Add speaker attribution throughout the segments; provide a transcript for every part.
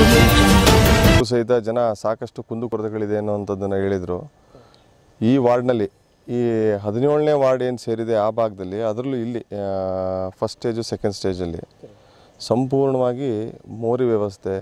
Speaker 1: ಇದು ಸಹಿತ ಜನ ಸಾಕಷ್ಟು ಕುಂದುಕೊರತೆಗಳಿದೆ ಅನ್ನುವಂಥದ್ದನ್ನು ಹೇಳಿದರು ಈ ವಾರ್ಡ್ನಲ್ಲಿ ಈ ಹದಿನೇಳನೇ ವಾರ್ಡ್ ಏನು ಸೇರಿದೆ ಆ ಭಾಗದಲ್ಲಿ ಅದರಲ್ಲೂ ಇಲ್ಲಿ ಫಸ್ಟ್ ಸ್ಟೇಜು ಸೆಕೆಂಡ್ ಸ್ಟೇಜಲ್ಲಿ ಸಂಪೂರ್ಣವಾಗಿ ಮೋರಿ ವ್ಯವಸ್ಥೆ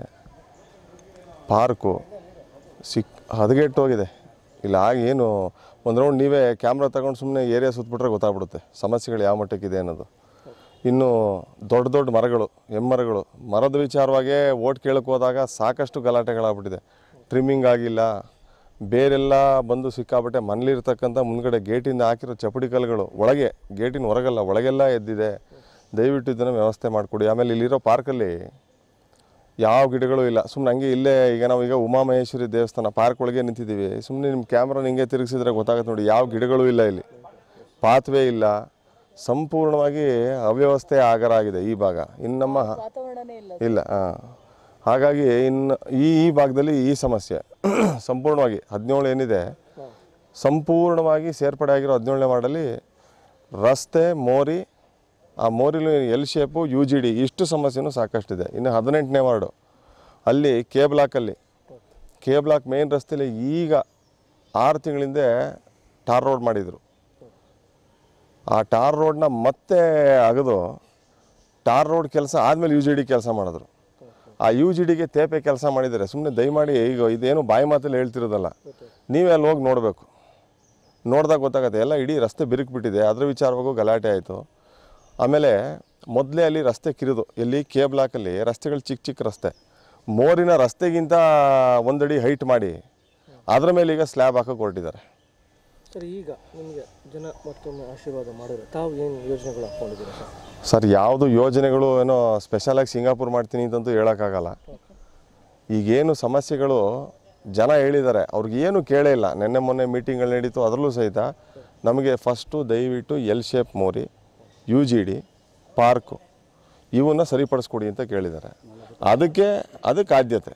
Speaker 1: ಪಾರ್ಕು ಸಿಕ್ ಹದಗೆಟ್ಟೋಗಿದೆ ಇಲ್ಲ ಆಗ ಏನು ಒಂದು ರೌಂಡ್ ನೀವೇ ಕ್ಯಾಮ್ರಾ ತಗೊಂಡು ಸುಮ್ಮನೆ ಏರಿಯಾ ಸುತ್ತಬಿಟ್ರೆ ಗೊತ್ತಾಗ್ಬಿಡುತ್ತೆ ಸಮಸ್ಯೆಗಳು ಯಾವ ಮಟ್ಟಕ್ಕಿದೆ ಅನ್ನೋದು ಇನ್ನು ದೊಡ್ಡ ದೊಡ್ಡ ಮರಗಳು ಎಮ್ಮರಗಳು ಮರದ ವಿಚಾರವಾಗೇ ಓಟ್ ಕೇಳಕ್ಕೆ ಹೋದಾಗ ಸಾಕಷ್ಟು ಗಲಾಟೆಗಳಾಗ್ಬಿಟ್ಟಿದೆ ಟ್ರಿಮ್ಮಿಂಗ್ ಆಗಿಲ್ಲ ಬೇರೆಲ್ಲ ಬಂದು ಸಿಕ್ಕಾಬಿಟ್ಟೆ ಮನೇಲಿರ್ತಕ್ಕಂಥ ಮುಂದ್ಗಡೆ ಗೇಟಿಂದ ಹಾಕಿರೋ ಚಪಡಿ ಕಲ್ಲುಗಳು ಒಳಗೆ ಗೇಟಿನ ಹೊರಗಲ್ಲ ಒಳಗೆಲ್ಲ ಎದ್ದಿದೆ ದಯವಿಟ್ಟು ಇದನ್ನು ವ್ಯವಸ್ಥೆ ಮಾಡಿಕೊಡಿ ಆಮೇಲೆ ಇಲ್ಲಿರೋ ಪಾರ್ಕಲ್ಲಿ ಯಾವ ಗಿಡಗಳು ಇಲ್ಲ ಸುಮ್ಮನೆ ಹಂಗೆ ಇಲ್ಲೇ ಈಗ ನಾವು ಈಗ ಉಮಾಮಹೇಶ್ವರಿ ದೇವಸ್ಥಾನ ಪಾರ್ಕ್ ಒಳಗೆ ನಿಂತಿದ್ದೀವಿ ಸುಮ್ಮನೆ ನಿಮ್ಮ ಕ್ಯಾಮ್ರಾ ಹಿಂಗೆ ತಿರುಗಿಸಿದ್ರೆ ಗೊತ್ತಾಗುತ್ತೆ ನೋಡಿ ಯಾವ ಗಿಡಗಳು ಇಲ್ಲ ಇಲ್ಲಿ ಪಾತ್ವೇ ಇಲ್ಲ ಸಂಪೂರ್ಣವಾಗಿ ಅವ್ಯವಸ್ಥೆ ಆಗರ ಆಗಿದೆ ಈ ಭಾಗ ಇನ್ನು ನಮ್ಮ
Speaker 2: ವಾತಾವರಣನೇ ಇಲ್ಲ
Speaker 1: ಇಲ್ಲ ಹಾಂ ಹಾಗಾಗಿ ಇನ್ನು ಈ ಈ ಭಾಗದಲ್ಲಿ ಈ ಸಮಸ್ಯೆ ಸಂಪೂರ್ಣವಾಗಿ ಹದಿನೇಳು ಏನಿದೆ ಸಂಪೂರ್ಣವಾಗಿ ಸೇರ್ಪಡೆ ಆಗಿರೋ ಹದಿನೇಳನೇ ವಾರ್ಡಲ್ಲಿ ರಸ್ತೆ ಮೋರಿ ಆ ಮೋರಿಲು L shape U G D ಇಷ್ಟು ಸಮಸ್ಯೆನೂ ಸಾಕಷ್ಟಿದೆ ಇನ್ನು ಹದಿನೆಂಟನೇ ವಾರ್ಡು ಅಲ್ಲಿ ಕೆ ಬ್ಲಾಕಲ್ಲಿ ಕೆ ಬ್ಲಾಕ್ ಮೇನ್ ರಸ್ತೆಯಲ್ಲಿ ಈಗ ಆರು ತಿಂಗಳಿಂದ ಟಾರ್ ರೋಡ್ ಮಾಡಿದರು ಆ ಟಾರ್ ರೋಡ್ನ ಮತ್ತೆ ಅಗದು ಟಾರ್ ರೋಡ್ ಕೆಲಸ ಆದಮೇಲೆ ಯು ಜಿ ಡಿ ಕೆಲಸ ಮಾಡಿದ್ರು ಆ ಯು ಜಿ ಡಿಗೆ ತೇಪೆ ಕೆಲಸ ಮಾಡಿದ್ದಾರೆ ಸುಮ್ಮನೆ ದಯಮಾಡಿ ಈಗ ಇದೇನು ಬಾಯಿ ಮಾತಲ್ಲಿ ಹೇಳ್ತಿರೋದಲ್ಲ ನೀವೇ ಅಲ್ಲಿ ಹೋಗಿ ನೋಡಬೇಕು ನೋಡಿದಾಗ ಗೊತ್ತಾಗುತ್ತೆ ಎಲ್ಲ ಇಡೀ ರಸ್ತೆ ಬಿರುಕ್ಬಿಟ್ಟಿದೆ ಅದ್ರ ವಿಚಾರವಾಗೂ ಗಲಾಟೆ ಆಯಿತು ಆಮೇಲೆ ಮೊದಲೇ ಅಲ್ಲಿ ರಸ್ತೆ ಕಿರಿದು ಎಲ್ಲಿ ಕೆ ಬ್ಲಾಕಲ್ಲಿ ರಸ್ತೆಗಳು ಚಿಕ್ಕ ಚಿಕ್ಕ ರಸ್ತೆ ಮೋರಿನ ರಸ್ತೆಗಿಂತ ಒಂದಡಿ ಹೈಟ್ ಮಾಡಿ ಅದ್ರ ಮೇಲೆ ಈಗ ಸ್ಲ್ಯಾಬ್ ಹಾಕೋಕೆ ಹೊರಟಿದ್ದಾರೆ
Speaker 2: ಸರ್ ಈಗ ನಿಮಗೆ ಜನ ಮತ್ತೊಮ್ಮೆ ಆಶೀರ್ವಾದ ಮಾಡಿದ್ರೆ ತಾವು ಏನು ಯೋಜನೆಗಳು ಹಾಕ್ಕೊಂಡಿದ್ದೀರಾ ಸರ್
Speaker 1: ಸರ್ ಯಾವುದು ಯೋಜನೆಗಳು ಏನೋ ಸ್ಪೆಷಲಾಗಿ ಸಿಂಗಾಪುರ್ ಮಾಡ್ತೀನಿ ಅಂತಂತೂ ಹೇಳೋಕ್ಕಾಗಲ್ಲ ಈಗೇನು ಸಮಸ್ಯೆಗಳು ಜನ ಹೇಳಿದ್ದಾರೆ ಅವ್ರಿಗೇನು ಕೇಳೇ ಇಲ್ಲ ನಿನ್ನೆ ಮೊನ್ನೆ ಮೀಟಿಂಗ್ಗಳು ನಡೀತು ಅದರಲ್ಲೂ ಸಹಿತ ನಮಗೆ ಫಸ್ಟು ದಯವಿಟ್ಟು ಎಲ್ ಶೇಪ್ ಮೋರಿ ಯು ಜಿ ಡಿ ಪಾರ್ಕು ಇವನ್ನ ಸರಿಪಡಿಸ್ಕೊಡಿ ಅಂತ ಕೇಳಿದ್ದಾರೆ ಅದಕ್ಕೆ ಅದಕ್ಕೆ ಆದ್ಯತೆ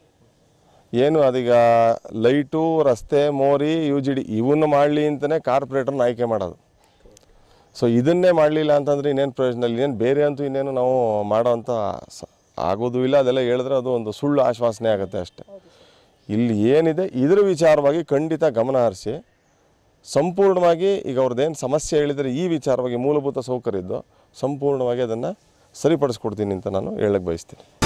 Speaker 1: ಏನು ಅದೀಗ ಲೈಟು ರಸ್ತೆ ಮೋರಿ ಯು ಜಿ ಡಿ ಇವನ್ನು ಮಾಡಲಿ ಅಂತಲೇ ಕಾರ್ಪೊರೇಟರ್ನ ಆಯ್ಕೆ ಮಾಡೋದು ಸೊ ಇದನ್ನೇ ಮಾಡಲಿಲ್ಲ ಅಂತಂದರೆ ಇನ್ನೇನು ಪ್ರಯೋಜನ ಇಲ್ಲ ಇನ್ನೇನು ಬೇರೆ ಅಂತೂ ಇನ್ನೇನು ನಾವು ಮಾಡೋ ಅಂಥ ಸ ಆಗೋದು ಇಲ್ಲ ಅದೆಲ್ಲ ಹೇಳಿದ್ರೆ ಅದು ಒಂದು ಸುಳ್ಳು ಆಶ್ವಾಸನೆ ಆಗುತ್ತೆ ಅಷ್ಟೆ ಇಲ್ಲಿ ಏನಿದೆ ಇದ್ರ ವಿಚಾರವಾಗಿ ಖಂಡಿತ ಗಮನ ಹರಿಸಿ ಸಂಪೂರ್ಣವಾಗಿ ಈಗ ಅವ್ರದ್ದೇನು ಸಮಸ್ಯೆ ಹೇಳಿದರೆ ಈ ವಿಚಾರವಾಗಿ ಮೂಲಭೂತ ಸೌಕರ್ಯ ಇದ್ದು ಸಂಪೂರ್ಣವಾಗಿ ಅದನ್ನು ಸರಿಪಡಿಸ್ಕೊಡ್ತೀನಿ ಅಂತ ನಾನು ಹೇಳಕ್ಕೆ ಬಯಸ್ತೀನಿ